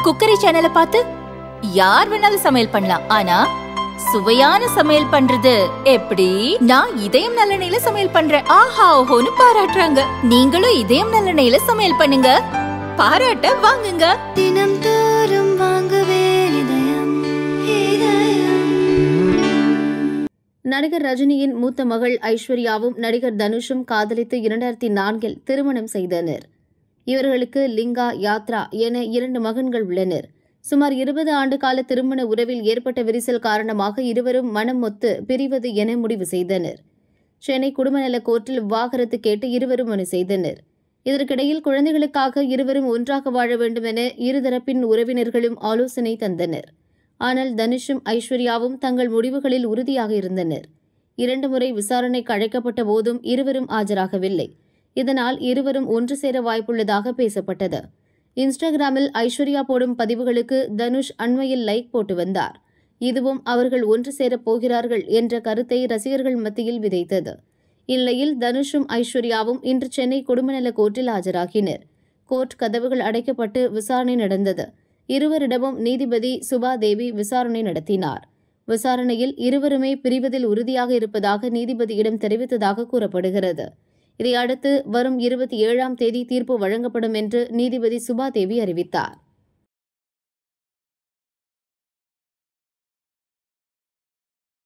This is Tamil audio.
குக்கரி சேனலை பார்த்து யார் வேணாலும் சமையல் பண்ணலாம் ஆனா சுவையான சமையல் பண்றது எப்படி நான் இதயம் நல்லெண்ணெயில சமையல் பண்றேன் ஆஹா ஓஹோன்னு பாராட்டுறாங்க நீங்களும் இதயம் நல்லெண்ணெயில சமையல் பண்ணுங்க பாராட்ட வாங்குங்க தினம் தோறும் வாங்குவே இதயம் இதயம் நடிகர் ரஜினியின் மூத்த மகள் ஐஸ்வர்யாவும் நடிகர் தனுஷும் காதலித்து இரண்டாயிரத்தி நான்கில் திருமணம் செய்தனர் இவர்களுக்கு லிங்கா யாத்ரா என இரண்டு மகன்கள் உள்ளனர் சுமார் இருபது ஆண்டு கால திருமண உறவில் ஏற்பட்ட விரிசல் காரணமாக இருவரும் மனம் ஒத்து பிரிவது என முடிவு செய்தனர் சென்னை குடும்பநல கோர்ட்டில் விவாகரத்து கேட்டு இருவரும் மனு செய்தனர் இதற்கிடையில் குழந்தைகளுக்காக இருவரும் ஒன்றாக வாழ வேண்டும் என இருதரப்பின் உறவினர்களும் ஆலோசனை தந்தனர் ஆனால் தனுஷும் ஐஸ்வர்யாவும் தங்கள் முடிவுகளில் உறுதியாக இருந்தனர் இரண்டு முறை விசாரணைக்கு அழைக்கப்பட்ட போதும் இருவரும் ஆஜராகவில்லை இதனால் இருவரும் ஒன்று சேர வாய்ப்புள்ளதாக பேசப்பட்டது இன்ஸ்டாகிராமில் ஐஸ்வர்யா போடும் பதிவுகளுக்கு தனுஷ் அண்மையில் லைக் போட்டு வந்தார் இதுவும் அவர்கள் ஒன்று சேரப் போகிறார்கள் என்ற கருத்தை ரசிகர்கள் மத்தியில் விதைத்தது இந்நிலையில் தனுஷும் ஐஸ்வர்யாவும் இன்று சென்னை குடும்பநல கோர்ட்டில் ஆஜராகினர் கோர்ட் கதவுகள் அடைக்கப்பட்டு விசாரணை நடந்தது இருவரிடமும் நீதிபதி சுபா தேவி விசாரணை நடத்தினார் விசாரணையில் இருவருமே பிரிவதில் உறுதியாக இருப்பதாக நீதிபதியிடம் தெரிவித்ததாக கூறப்படுகிறது இதையடுத்து வரும் இருபத்தி ஏழாம் தேதி தீர்ப்பு வழங்கப்படும் என்று நீதிபதி சுபா தேவி அறிவித்தார்